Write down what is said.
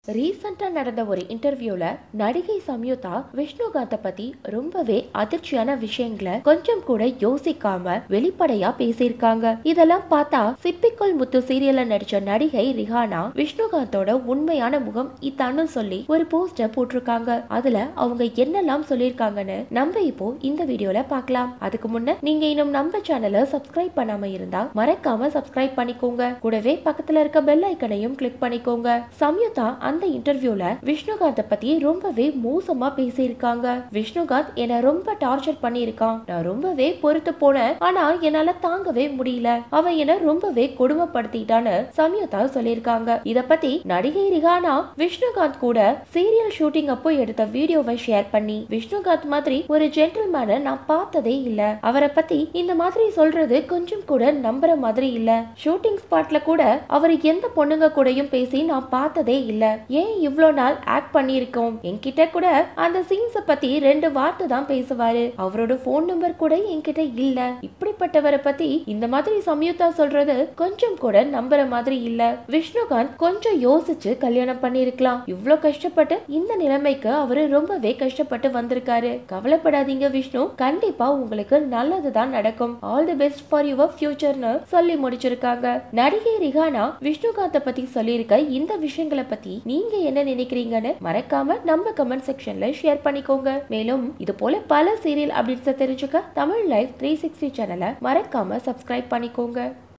ரீசெண்டா நடந்த ஒரு இன்டர்வியூல நடிகை சம்யுதா விஷ்ணுகாந்த பத்தி ரொம்பவே அதிர்ச்சியான விஷயங்களை கொஞ்சம் கூட யோசிக்காம வெளிப்படையா பேசியிருக்காங்க இதெல்லாம் பார்த்தா சிப்பிக்குள் முத்து சீரியல்ல நடிச்ச நடிகை ரிஹானா விஷ்ணுகாந்தோட உண்மையான முகம் இதான்னு சொல்லி ஒரு போஸ்டர் போட்டிருக்காங்க அதுல அவங்க என்னெல்லாம் சொல்லியிருக்காங்கன்னு நம்ம இப்போ இந்த வீடியோல பார்க்கலாம் அதுக்கு முன்ன நீங்க இன்னும் நம்ம சேனலை சப்ஸ்கிரைப் பண்ணாம இருந்தா மறக்காம சப்ஸ்கிரைப் பண்ணிக்கோங்க கூடவே பக்கத்துல இருக்க பெல் ஐக்கனையும் கிளிக் பண்ணிக்கோங்க சம்யுதா அந்த இன்டர்வியூல விஷ்ணுகாந்த பத்தி ரொம்பவே மோசமா பேசியிருக்காங்க விஷ்ணுகாந்த் என்ன ரொம்ப டார்ச்சர் பண்ணியிருக்கான் நான் ரொம்பவே பொறுத்து போனேன் ஆனா என்னால தாங்கவே முடியல அவன் என்ன ரொம்பவே கொடுமைப்படுத்திட்டான்னு சம்யுதா சொல்லியிருக்காங்க இத பத்தி நடிகை ரிஹானா விஷ்ணுகாந்த் கூட சீரியல் ஷூட்டிங் அப்போ எடுத்த வீடியோவை ஷேர் பண்ணி விஷ்ணுகாந்த் மாதிரி ஒரு ஜென்டில்மேனை நான் பார்த்ததே இல்ல அவரை பத்தி இந்த மாதிரி சொல்றது கொஞ்சம் கூட நம்புற மாதிரி இல்ல ஷூட்டிங் ஸ்பாட்ல கூட அவர் எந்த பொண்ணுங்க கூடயும் பேசி நான் பார்த்ததே இல்ல ஏன் இவ்ளோ நாள் ஆக்ட் பண்ணியிருக்கோம் என்கிட்ட கூட அந்த சீன்ஸ பத்தி ரெண்டு வார்த்தை தான் பேசுவாரு அவரோட போன் நம்பர் கூட என்கிட்ட இல்ல இப்படிப்பட்டவரை பத்தி இந்த மாதிரி சம்யுக்தா சொல்றது கொஞ்சம் கூட நம்புற மாதிரி இல்ல விஷ்ணுகாந்த் கொஞ்சம் யோசிச்சு கல்யாணம் பண்ணிருக்கலாம் இவ்ளோ கஷ்டப்பட்டு இந்த நிலைமைக்கு அவரு ரொம்பவே கஷ்டப்பட்டு வந்திருக்காரு கவலைப்படாதீங்க விஷ்ணு கண்டிப்பா உங்களுக்கு நல்லதுதான் நடக்கும் all the best for your ஃபியூச்சர்னு சொல்லி முடிச்சிருக்காங்க நடிகை ரிஹானா விஷ்ணுகாந்த பத்தி சொல்லியிருக்க இந்த விஷயங்களை பத்தி நீங்க என்ன நினைக்கிறீங்கன்னு மறக்காம நம்ம கமெண்ட் செக்ஷன்ல ஷேர் பண்ணிக்கோங்க மேலும் இது போல பல சீரியல் அப்டேட்ஸை தெரிஞ்சுக்க தமிழ் லைஃப் த்ரீ சிக்ஸ்டி சேனலை மறக்காம சப்ஸ்கிரைப் பண்ணிக்கோங்க